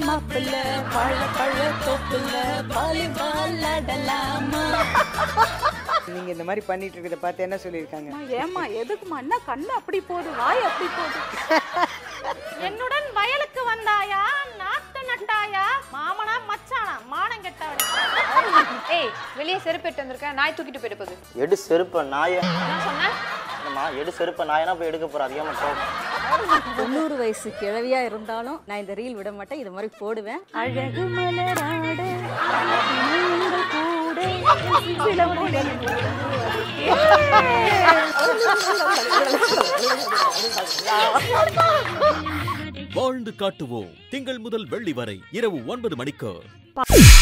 மாப்பிள்ள பழ பழ தொப்புல வாலிபால் ஆடலாமா நீங்க இந்த மாதிரி பண்ணிட்டு இருக்கிறத பார்த்து என்ன சொல்லியிருக்காங்க அம்மா, ஏம்மா எதுக்குமா என்ன கண்ணு அப்படி போகுது வாய் அப்படி போகுது என்னுடன் வயலுக்கு வந்தாயா நாத்து நட்டாயா மாமனா மச்சானா மானம் கெட்டவன் ஏய் வெளியே செருப்பு எடுத்து வந்திருக்கேன் நாய் தூக்கிட்டு போயிட்டு போகுது எடு செருப்ப நாய என்ன சொன்னேன் என்னம்மா எடு செருப்ப நாயனா போய் எடுக்க போற அதிகமா கோவம் தொண்ணூறு வயசு கிழவியா இருந்தாலும் நான் இந்த ரீல் விட மாட்டேன் இது மாதிரி போடுவேன் அழகு மலராட இணையுங்கள் கூட சிலம்பொலி வாழ்ந்து காட்டுவோம் திங்கள் முதல் வெள்ளி வரை இரவு ஒன்பது மணிக்கு